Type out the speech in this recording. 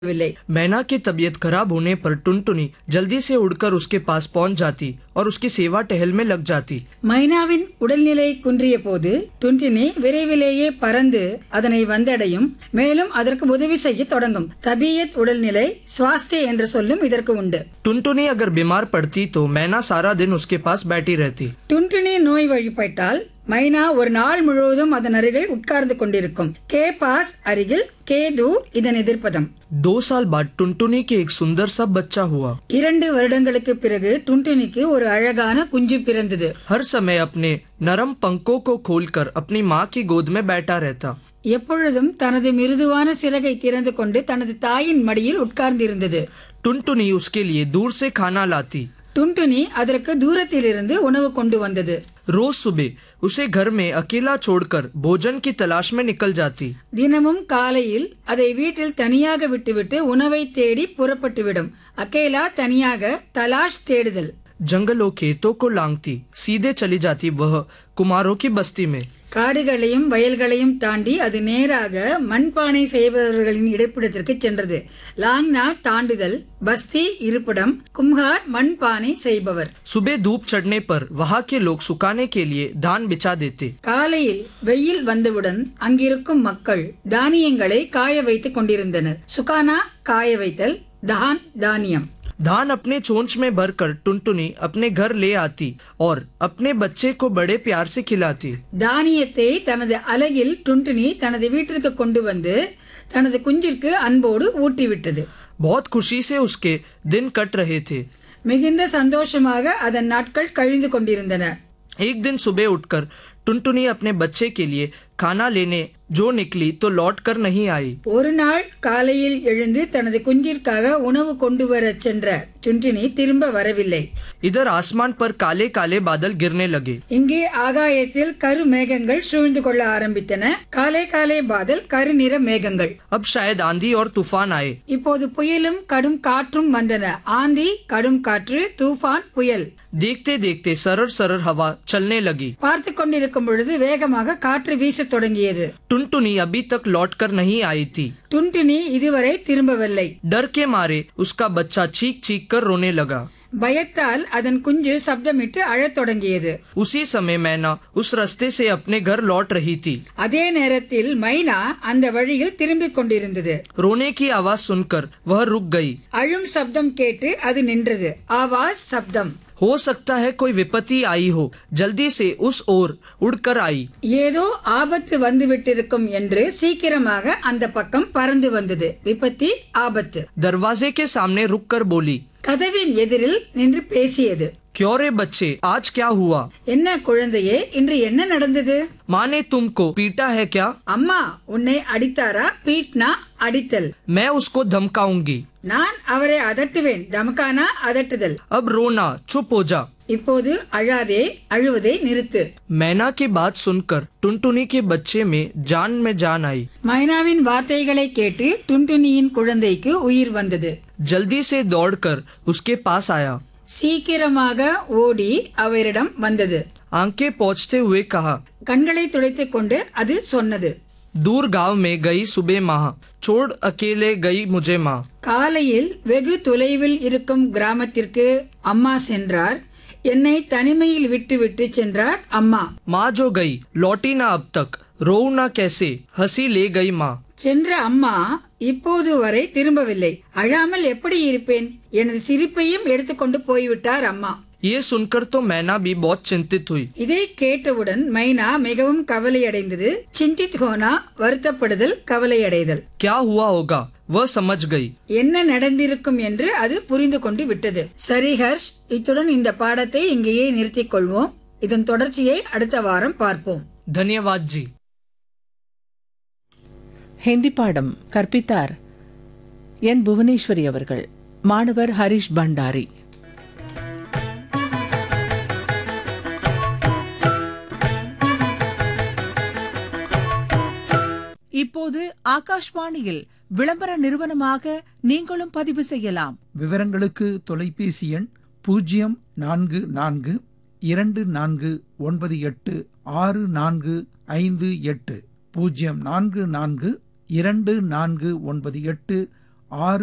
வில்லை मैना की तबीयत खराब होने पर टुनटुनी जल्दी से उड़कर उसके पास पहुंच जाती और उसकी सेवा टहल में लग जाती மைனாவின் உடல்நிலை குன்றிய போது டுன்டினி விரைவிலேயே பறந்து அதனை வந்தடையும் மேலும் அதற்கு உதவி செய்ய தொடங்கும் தபியத் உடல்நிலை சுவாஸ்தே என்ற சொல்லும் இதற்கு உண்டு टुनटुनी अगर बीमार पड़ती तो मैना सारा दिन उसके पास बैठी रहती டுன்டினி நோய் வழிபட்டால் மைனா ஒரு நாள் முழுவதும் அதன் அருகில் உட்கார்ந்து கொண்டிருக்கும் கே பாஸ் அருகில் கேது இதன் எதிர்ப்பதம் दो साल बाद टुनटुनी के एक सुंदर सा बच्चा हुआ இரண்டு வருடங்களுக்கு பிறகு டுன்டினிக்கு ஒரு அழகான குஞ்சு பிறந்தது हर समय अपने नरम पंखों को खोलकर अपनी माँ की गोद में बैठा रहता எப்பொழுதும் தனது மிருதுவான சிறகை திறந்து கொண்டு தனது தாயின் மடியில் உட்கார்ந்திருந்தது टुनटुनी उसके लिए दूर से खाना लाती டுன்டுனி அதற்கு தூரத்திலிருந்து உணவு கொண்டு வந்தது रोज सुबह उसे घर में अकेला छोड़कर भोजन की तलाश में निकल जाती தினமும் காலையில் அதை வீட்டில் தனியாக விட்டுவிட்டு உணவை தேடி புறப்பட்டுவிடும் அகேலா தனியாக தலாஷ் தேடுதல் जंगलों खेतों को लांगती सीधे चली जाती वह कुमारों की बस्ती में காடுகளையும் வயல்களையும் தாண்டி அது நேராக மண்பானை செய்பவர்களின் இருப்பிடத்திற்கு சென்றது லாங்னா தாண்டுதல் பஸ்தி இருப்பிடம் கும்ஹார் மண்பானை செய்பவர் सुबह धूप चढ़ने पर वहाँ के लोग सुखाने के लिए धान बिछा देते காலையில் வெயில் வந்தவுடன் அங்கிருக்கும் மக்கள் தானியங்களை காய வைத்துக் கொண்டிருந்தனர் சுகானா காய வைத்தல் தான் தானியம் धान अपने चोंच में भरकर टुनटुनी अपने घर ले आती और अपने बच्चे को बड़े प्यार से खिलाती தானியத்தை தனது அலகில் டுன்டுனி தனது வீட்டிற்கு கொண்டு வந்து தனது குஞ்சிற்கு அன்போடு ஊட்டிவிட்டது बहुत खुशी से उसके दिन कट रहे थे மிகுந்த சந்தோஷமாக அதன் நாட்கள் கழிந்து கொண்டிருந்தன एक दिन सुबह उठकर टुनटुनी अपने बच्चे के लिए खाना लेने जो निकली तो लौट कर नहीं आई ஒரு நாள் காலையில் எழுந்து தனது குஞ்சிற்காக உணவு கொண்டு வரச் சென்ற டுன்டினி திரும்ப வரவில்லை इधर आसमान पर काले काले बादल गिरने लगे இங்கே ஆகாயத்தில் கரு மேகங்கள் சூழ்ந்து கொள்ள ஆரம்பித்தன காலை காலை பாதல் கருநிற மேகங்கள் अब शायद आंधी और तूफान आए இப்போது புயலும் கடும் காற்றும் வந்தன ஆந்தி கடும் காற்று தூஃபான் புயல் देखते देखते सरर सरर हवा चलने लगी பார்த்து கொண்டிருக்கும் பொழுது வேகமாக காற்று வீசத் தொடங்கியது टुनटुनी अभी तक लौट कर नहीं आई थी டுன்டினி இதுவரை திரும்பவில்லை डर के मारे उसका बच्चा चीख चीख कर रोने लगा பயத்தால் அதன் குஞ்சு சப்தமிட்டு அழத் தொடங்கியது उसी समय मैना उस रास्ते से अपने घर लौट रही थी அதே நேரத்தில் மைனா அந்த வழியில் திரும்பிக் கொண்டிருந்தது रोने की आवाज सुनकर वह रुक गई அழும் சப்தம் கேட்டு அது நின்றது ஆவாஸ் சப்தம் हो सकता है कोई विपत्ति आई हो जल्दी से उस ओर उड़कर आई ஏதோ ஆபத்து வந்துவிட்டிருக்கும் என்று சீக்கிரமாக அந்த பக்கம் பறந்து வந்தது விபத்தி ஆபத்து दरवाजे के सामने रुक कर बोली கதவின் எதிரில் நின்று பேசியது क्यों रे बच्चे आज क्या हुआ என்ன குழந்தையே இன்று என்ன நடந்தது माँ ने तुमको पीटा है क्या அம்மா உன்னை அடித்தாரா பீட்னா அடித்தல் मैं उसको धमकाऊंगी நான் அவரை அதட்டுவேன் தமக்கானா அதட்டுதல் अब रोना चुप हो जा இப்போது அழாதே அழுவதை நிறுத்து मैना की बात सुनकर टुनटुनी के बच्चे में जान में जान आई மைனாவின் வார்த்தைகளை கேட்டு டுன்டுனியின் குழந்தைக்கு உயிர் வந்தது जल्दी से दौड़कर उसके पास आया சீக்கிரமாக ஓடி அவரிடம் வந்தது आंखें पहुंचते हुए कहा கண்களை துடைத்துக் கொண்டு அது சொன்னது दूर गांव में गई सुबह माँ छोड़ अकेले गई मुझे माँ காலையில் வெகு தொலைவில் இருக்கும் கிராமத்திற்கு அம்மா சென்றார் என்னை தனிமையில் விட்டுவிட்டு சென்றார் அம்மா माँ जो गई लौटी ना अब तक रो ना कैसे हंसी ले गई माँ சென்ற அம்மா இப்போது வரை திரும்பவில்லை அழாமல் எப்படி இருப்பேன் எனது சிரிப்பையும் எடுத்துக்கொண்டு போய்விட்டார் அம்மா ये सुनकर तो मैना भी बहुत चिंतित हुई இதை கேட்டவுடன் மைனா மிகவும் கவலையடைந்தது சிந்தித் ஹோனா வருத்தப்படுதல் கவலையடைதல் क्या हुआ होगा वह समझ गई என்ன நடந்திருக்கும் என்று அது புரிந்து கொண்டு விட்டது சரி ஹர்ஷ் இத்துடன் இந்த பாடத்தை இங்கேயே நிறுத்திக் கொள்வோம் இதன் தொடர்ச்சியை அடுத்த வாரம் பார்ப்போம் धन्यवाद जी ஹிந்தி பாடம் கற்பித்தார் என் புவனேஸ்வரி அவர்கள் மாணவர் ஹரிஷ் பண்டாரி இப்போது ஆகாஷ்வாணியில் விளம்பர நிறுவனமாக நீங்களும் பதிவு செய்யலாம் விவரங்களுக்கு தொலைபேசி எண் பூஜ்ஜியம் நான்கு நான்கு இரண்டு நான்கு ஒன்பது எட்டு ஆறு நான்கு ஐந்து எட்டு பூஜ்ஜியம் நான்கு நான்கு இரண்டு நான்கு ஒன்பது எட்டு ஆறு